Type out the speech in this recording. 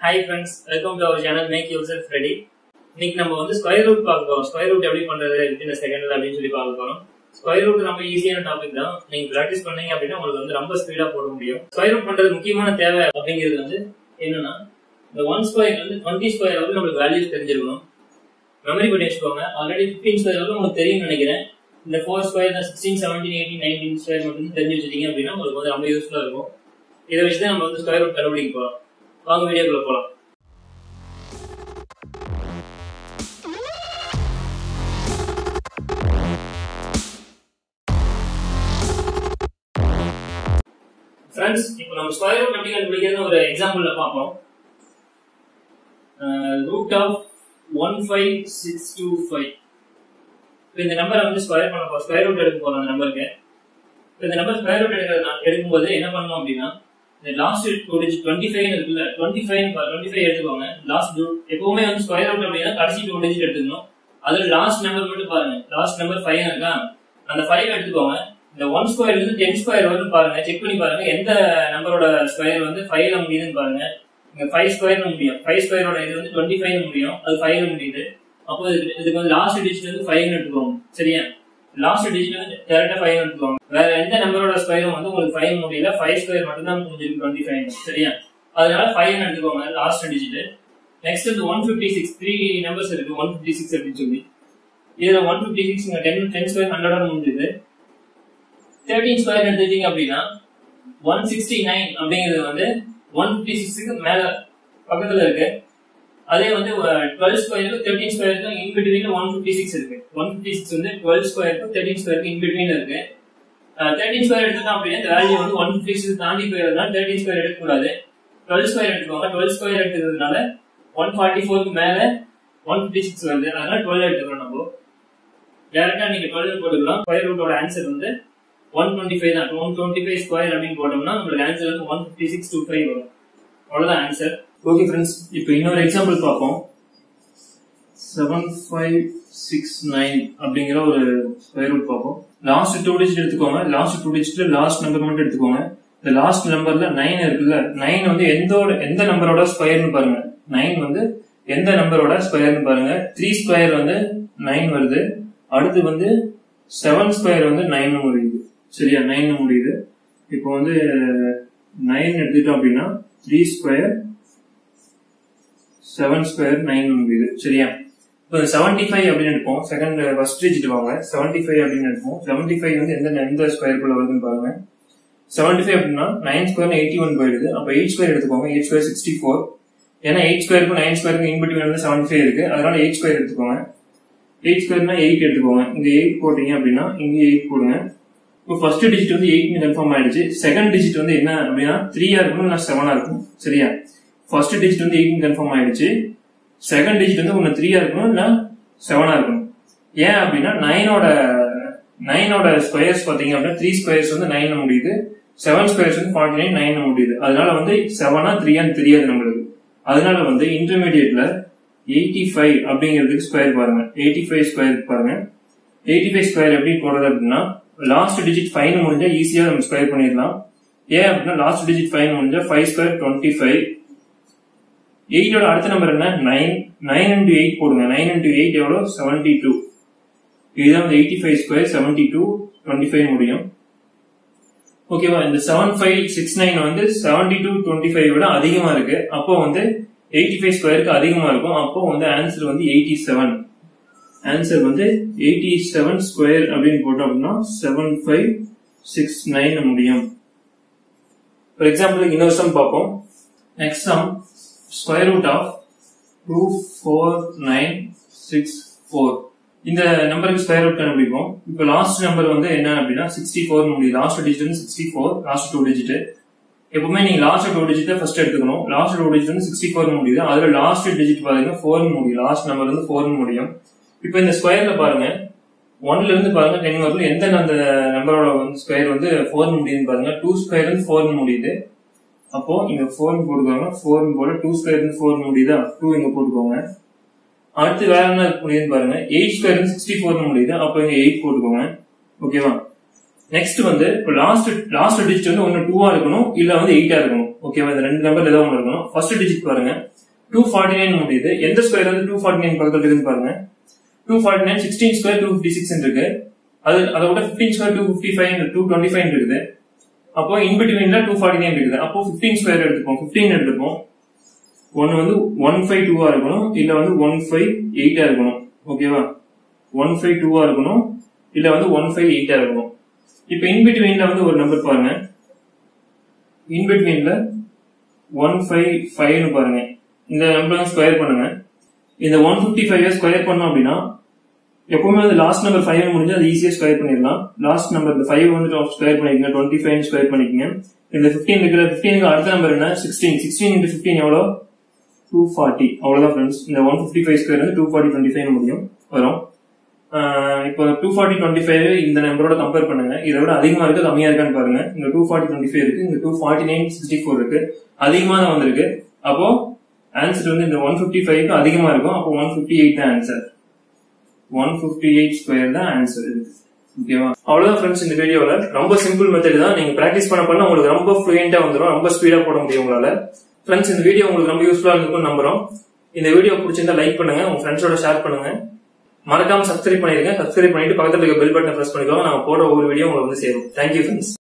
hi friends welcome to our channel make yourself ready இன்னைக்கு நம்ம வந்து square root பார்க்க போறோம் ஸ்கொயர் ரூட் எப்படி பண்றது வித்தின் செகண்ட்ல அப்படின்னு சொல்லி பார்க்க போறோம் ஸ்கொயர் ரூட் ரொம்ப ஈஸியான டாபிக் தான் நீங்க பிராக்டிஸ் பண்ணீங்க அப்படின்னா உங்களுக்கு வந்து ரொம்ப ஸ்பீடா போட முடியும் ஸ்கொயர் ரூட் பண்றது முக்கியமான தேவை அப்படிங்கிறது வந்து என்னன்னா இந்த ஒன் ஸ்கொயர் வந்து டுவெண்ட்டி ஸ்கொயர் வந்து நம்மளுக்கு வேல்யூஸ் தெரிஞ்சிருக்கணும் மெமரி பண்ணி வச்சுக்கோங்க ஆல்ரெடி ஃபிஃப்டீன் ஸ்கொயர் வந்து உங்களுக்கு தெரியும்னு நினைக்கிறேன் இந்த four square sixteen seventeen eighteen nineteen square மட்டும் தெரிஞ்சு வச்சிட்டீங்க அப்படின்னா உங்களுக்கு வந்து ரொம்ப யூஸ்ஃபுல்லா இருக்கும் இதை வச்சு தான் நம்ம வந்து ஸ்கொயர் ரூட் கண்டுபிடிக்க போறோம் வாங்க வீடியோக்குள்ள போலாம் ஃப்ரெண்ட்ஸ் இப்போ நம்ம ஸ்கொயர் ரூட் எப்படி கண்டுபிடிக்கிறது ஒரு எக்ஸாம்பிள்ல பார்ப்போம் root of one five six two five இப்போ இந்த நம்பரை வந்து ஸ்கொயர் பண்ண போறோம் ஸ்கொயர் ரூட் எடுக்க போறோம் அந்த நம்பருக்கு இப்போ இந்த நம்பர் ஸ்கொயர் ரூட் எடுக்கிறது எடுக்கும்போது என்ன பண்ணணும் அப்படின்னா இந்த last two digit twenty five இருக்குல்ல டுவெண்ட்டி ஃபைவ் டுவெண்ட்டி ஃபைவ் எடுத்துக்கோங்க லாஸ்ட் எப்பவுமே வந்து ஸ்கொயர் ரூட் அப்படின்னா கடைசி டூ டிஜிட் எடுத்துக்கணும் அதுல லாஸ்ட் நம்பர் மட்டும் பாருங்க லாஸ்ட் நம்பர் ஃபைவ் இருக்கா அந்த ஃபைவ் எடுத்துக்கோங்க இந்த ஒன் ஸ்கொயர் வந்து டென் ஸ்கொயர் வந்து பாருங்க செக் பண்ணி பாருங்க எந்த நம்பரோட ஸ்கொயர் வந்து ஃபைவ்ல முடியுதுன்னு பாருங்க இங்க ஃபைவ் ஸ்கொயர்னு முடியும் ஃபைவ் ஸ்கொயரோட இது வந்து டுவெண்ட்டி ஃபைவ் முடியும் அது ஃபைவ்ல முடியுது அப்போ இதுக்கு இதுக்கு வந்து லாஸ்ட் டிஜிட் வந்து ஃபைவ் எடுத்துக்கோங்க சரியா லாஸ்ட் டிஜிட் வந்து டேரக்டா ஃபைவ் எடுத்துக்கோங்க வேற எந்த நம்பரோட ஸ்கொயரும் வந்து உங்களுக்கு ஃபைவ் முடியல ஃபைவ் ஸ்கொயர் மட்டும் தான் முடிஞ்சிருக்கு டுவெண்ட்டி ஃபைவ் சரியா அதனால ஃபைவ் எடுத்துக்கோங்க லாஸ்ட் டிஜிட் நெக்ஸ்ட் வந்து one fifty six three numbers இருக்கு ஒன் ஃபிஃப்டி சிக்ஸ் அப்படின்னு சொல்லி இதுல one fifty six ten ten square ஹண்ட்ரடோட முடிஞ்சுது தேர்ட்டீன் ஸ்கொயர் எடுத்துட்டீங்க அப்படின்னா ஒன் சிக்ஸ்டி நைன் அப்படிங்கிறது வந்து ஒன் ஃபிஃப்டி சிக்ஸுக்கு மேல பக்கத்துல இருக்கு அதே வந்து டுவெல் ஸ்கொயருக்கு தேர்ட்டின் ஸ்கொயருக்கு in between one fifty six இருக்கு ஒன் ஃபிஃப்டி சிக்ஸ் வந்து டுவெல் ஸ்கொயருக்கு தேர்ட்டின் ஸ்கொயருக்கு இன் பிட்வீன் இருக்கு தேர்ட்டின் ஸ்கொயர் எடுத்துட்டோம் அப்படின்னா இந்த வேல்யூ வந்து ஒன் ஃபிஃப்டி சிக்ஸ் தாண்டி போயிருந்தா தேர்ட்டின் ஸ்கொயர் எடுக்கக்கூடாது டுவெல் ஸ்கொயர் எடுத்துக்கோங்க டுவெல் ஸ்கொயர் எடுத்துக்கிறதுனால ஒன் ஃபார்ட்டி ஃபோருக்கு மேல ஒன் ஃபிஃப்டி சிக்ஸ் வருது அதனால டுவெல் எடுத்துக்கிறோம் நம்ம டேரக்டா நீங்க டுவெல் போட்டுக்கலாம் ஸ்கொயர் ரூட்டோட ஆன்சர் வந்து ஒன் டுவெண்ட்டி ஃபைவ் தான் ஒன் டுவெண்ட்டி ஃபைவ் ஸ்கொயர் அப்படின்னு போட்டோம்னா நம்மளுக்கு ஆன்சர் வந்து one fifty six two five வரும் அவ்வளவுதான் ஆன்சர் ஓகே ஃப்ரெண்ட்ஸ் இப்போ இன்னொரு எக்ஸாம்பிள் பார்ப்போம் செவன் ஃபைவ் சிக்ஸ் நைன் அப்படிங்கிற ஒரு ஸ்கொயர் ரூட் பார்ப்போம் லாஸ்ட் டூ டிஜிட் எடுத்துக்கோங்க லாஸ்ட் டூ டிஜிட்ல லாஸ்ட் நம்பர் மட்டும் எடுத்துக்கோங்க இந்த லாஸ்ட் நம்பர்ல நைன் இருக்குல்ல நைன் வந்து எந்த எந்த நம்பரோட ஸ்கொயர்னு பாருங்க நைன் வந்து எந்த நம்பரோட ஸ்கொயர்னு பாருங்க த்ரீ ஸ்கொயர் வந்து நைன் வருது அடுத்து வந்து செவன் ஸ்கொயர் வந்து நைன் முடியுது சரியா நைன் முடியுது இப்போ வந்து நைன் எடுத்துட்டோம் அப்படின்னா three square seven square nine முடியுது சரியா இப்போ செவன்டி ஃபைவ் அப்படின்னு எடுப்போம் செகண்ட் ஃபர்ஸ்ட் டிஜிட் வாங்க செவன்டி ஃபைவ் அப்படின்னு எடுப்போம் செவன்டி ஃபைவ் வந்து எந்த எந்த ஸ்கொயருக்குள்ள வருதுன்னு பாருங்க செவன்டி ஃபைவ் அப்படின்னா நைன் ஸ்கொயர் எயிட்டி ஒன் போயிடுது அப்போ எயிட் ஸ்கொயர் எடுத்துக்கோங்க எயிட் ஸ்கொயர் சிக்ஸ்டி ஃபோர் ஏன்னா எயிட் ஸ்கொயருக்கும் நைன் ஸ்கொயருக்கும் இன்பிட்வீன் வந்து செவன்டி ஃபைவ் இருக்கு அதனால எயிட் ஸ்கொயர் எடுத்துக்கோங்க எயிட் ஸ்கொயர்னா எயிட் எடுத்துக்கோங்க இங்க எயிட் போட்டீங்க அப்படின்னா இங்க எயிட் போடுங்க இப்போ ஃபர்ஸ்ட் டிஜிட் வந்து எயிட்னு கன்ஃபார்ம் ஆயிடுச்சு செகண்ட் டிஜிட் வந்து என்ன அப்படின்னா த்ரீயா இருக்கும் இல்லை செவனா இருக்கும் சரியா ஃபர்ஸ்ட் டிஜிட் வந்து எயிட்னு கன்ஃபார்ம் ஆயிடுச்சு செகண்ட் டிஜிட் வந்து ஒன்று த்ரீயா இருக்கணும் இல்லை செவனா இருக்கணும் ஏன் அப்படின்னா நைனோட நைனோட ஸ்கொயர்ஸ் பார்த்தீங்க அப்படின்னா த்ரீ ஸ்கொயர்ஸ் வந்து நைன் முடியுது செவன் ஸ்கொயர்ஸ் வந்து ஃபார்ட்டி நைன் நைன் முடியுது அதனால வந்து செவனா த்ரீயான்னு தெரியாது நம்மளுக்கு அதனால வந்து இன்டர்மீடியட்ல எயிட்டி ஃபைவ் அப்படிங்கிறதுக்கு ஸ்கொயர் பாருங்க எயிட்டி ஃபைவ் ஸ்கொயர் பாருங்க எயிட்டி ஃபைவ் ஸ்கொயர் எப்படி போடுறது அப்படின்னா லாஸ்ட் டிஜிட் ஃபைவ் முடிஞ்சா ஈஸியா நம்ம ஸ்கொயர் பண்ணிடலாம் ஏன் அப்படின்னா லாஸ்ட் டிஜிட் ஃபைவ் முடிஞ்சா ஃபைவ் ஸ்கொயர் டுவெண்ட்டி ஃபைவ் எயிட்டோட அடுத்த நம்பர் என்ன நைன் நைன் இன்டூ எயிட் போடுங்க நைன் இன்டூ எயிட் எவ்வளோ செவன்டி டூ இதுதான் வந்து eighty five square seventy two twenty five முடியும் ஓகேவா இந்த செவன் ஃபைவ் சிக்ஸ் நைன் வந்து செவன்டி டூ டுவெண்ட்டி ஃபைவ் விட அதிகமா இருக்கு அப்போ வந்து எயிட்டி ஃபைவ் ஸ்கொயருக்கு அதிகமா இருக்கும் அப்போ வந்து ஆன்சர் வந்து எயிட்டி செவன் ஆன்சர் வந்து எயிட்டி செவன் ஸ்கொயர் அப்படின்னு போட்டோம் அப்படின்னா செவன் ஃபைவ் சிக்ஸ் நைன் முடியும் ஃபார் எக்ஸாம்பிளுக்கு இன்னொரு சம் பார்ப்போம் next sum square root of two four nine six four இந்த நம்பருக்கு ஸ்கொயர் ரூட் கண்டுபிடிப்போம் இப்போ லாஸ்ட் நம்பர் வந்து என்ன அப்படின்னா சிக்ஸ்டி ஃபோர் முடியும் லாஸ்ட் டிஜிட் வந்து sixty four last two digit எப்பவுமே நீங்க லாஸ்ட் டூ டிஜிட் ஃபர்ஸ்ட் எடுத்துக்கணும் லாஸ்ட் டூ டிஜிட் வந்து சிக்ஸ்டி ஃபோர் முடியுது அதுல லாஸ்ட் டிஜிட் பாருங்க ஃபோர் முடியும் லாஸ்ட் நம்பர் வந்து ஃபோர் முடியும் இப்போ இந்த ஸ்கொயர்ல பாருங்க ஒன்ல இருந்து பாருங்க டென் வரல எந்த அந்த நம்பரோட வந்து ஸ்கொயர் வந்து ஃபோர் முடியுதுன்னு பாருங்க டூ ஸ்கொயர் வந்து ஃபோர் முடியுது அப்போ இங்க ஃபோர் போட்டுக்கோங்க ஃபோர் போல டூ ஸ்கொயர் வந்து ஃபோர் முடியுதா டூ இங்க போட்டுக்கோங்க அடுத்து வேற என்ன முடியுதுன்னு பாருங்க எயிட் ஸ்கொயர் வந்து சிக்ஸ்டி ஃபோர் முடியுது அப்போ இங்க எயிட் போட்டுக்கோங்க ஓகேவா நெக்ஸ்ட் வந்து இப்போ லாஸ்ட் லாஸ்ட் டிஜிட் வந்து ஒன்னு டூவா இருக்கணும் இல்ல வந்து எயிட்டா இருக்கணும் ஓகேவா இந்த ரெண்டு நம்பர் ஏதோ ஒன்று இருக்கணும் ஃபர்ஸ்ட் டிஜிட் பாருங்க டூ ஃபார்ட்டி நைன் முடியுது எந்த ஸ்கொயர் வந்து டூ ஃபார்ட்டி நைன் பக்கத்துல இருக்குன்னு பாருங்க two forty nine sixteen square two fifty six இருக்கு அது அதை விட fifteen square two fifty five two twenty five இருக்குது அப்போ இன்பிட்வீன்ல டூ ஃபார்ட்டி நைன் இருக்குது அப்போ ஃபிஃப்டீன் ஸ்கொயர் எடுத்துப்போம் ஃபிஃப்டீன் எடுத்துப்போம் ஒன்னு வந்து ஒன் ஃபைவ் டூவா இருக்கணும் இல்ல வந்து ஒன் ஃபைவ் எயிட்டா இருக்கணும் ஓகேவா ஒன் ஃபைவ் டூவா இருக்கணும் இல்ல வந்து ஒன் ஃபைவ் எயிட்டா இருக்கணும் இப்போ இன்பிட்வீன்ல வந்து ஒரு நம்பர் பாருங்க இன்பிட்வீன்ல ஒன் ஃபைவ் ஃபைவ்னு பாருங்க இந்த நம்பர் ஸ்கொயர் பண்ணுங்க இந்த ஒன் ஃபிஃப்டி ஃபைவ் ஸ்கொயர் பண்ணோம் அப்படின்னா எப்பவுமே வந்து லாஸ்ட் நம்பர் ஃபைவ் முடிஞ்சு அது ஈஸியா ஸ்கொயர் பண்ணிடலாம் லாஸ்ட் நம்பர் இந்த ஃபைவ் வந்து ஸ்கொயர் பண்ணிக்கங்க டுவெண்ட்டி ஃபைவ் ஸ்கொயர் பண்ணிக்கங்க இந்த ஃபிஃப்டீன் இருக்கிற ஃபிஃப்டீனுக்கு அடுத்த நம்பர் என்ன சிக்ஸ்டீன் சிக்ஸ்டீன் இன்ட்டு ஃபிஃப்டீன் எவ்வளோ டூ ஃபார்ட்டி அவ்வளோதான் ஃப்ரெண்ட்ஸ் இந்த ஒன் ஃபிஃப்டி ஃபைவ் ஸ்கொயர் வந்து டூ ஃபார்ட்டி டுவெண்ட்டி ஃபைவ் முடியும் வரும் ஆஹ் இப்போ டூ ஃபார்ட்டி டுவெண்ட்டி ஃபைவ் இந்த நம்பரோட கம்பேர் பண்ணுங்க இதை விட அதிகமா இருக்கு கம்மியா இருக்கான்னு பாருங்க இந்த டூ ஃபார்ட்டி டுவெண்ட்டி ஃபைவ் இருக்கு இந்த two forty nine sixty four இருக்கு அதிகமா தான் வந்திருக்கு அப்போ ஆன்சர் வந்து இந்த ஒன் ஃபிஃப்டி ஃபைவ்க்கு அதிகமா இருக்கும் அப்போ ஒன் ஃபிஃப்டி எயிட் தான் answer one fifty eight square தான் ஆன்சர் இது ஓகேவா அவ்வளவுதான் ஃப்ரெண்ட்ஸ் இந்த வீடியோல ரொம்ப சிம்பிள் மெத்தட் தான் நீங்க பிராக்டிஸ் பண்ண பண்ண உங்களுக்கு ரொம்ப ஃப்ளூயண்டா வந்துடும் ரொம்ப ஸ்பீடா போட முடியும் உங்களால ஃப்ரெண்ட்ஸ் இந்த வீடியோ உங்களுக்கு ரொம்ப யூஸ்ஃபுல்லா இருக்கும் நம்புறோம் இந்த வீடியோ பிடிச்சிருந்தா லைக் பண்ணுங்க உங்க ஃப்ரெண்ட்ஸோட ஷேர் பண்ணுங்க மறக்காம சப்ஸ்கிரைப் பண்ணிருங்க சப்ஸ்கிரைப் பண்ணிட்டு பக்கத்துல இருக்க பெல் பட்டனை பிரஸ் பண்ணிக்கோங்க நாங்க போடுற ஒவ்வொரு வீடியோ உங்களுக்கு வந்து சேரும் தேங்க்யூ ஃப்ரெண்ட்ஸ்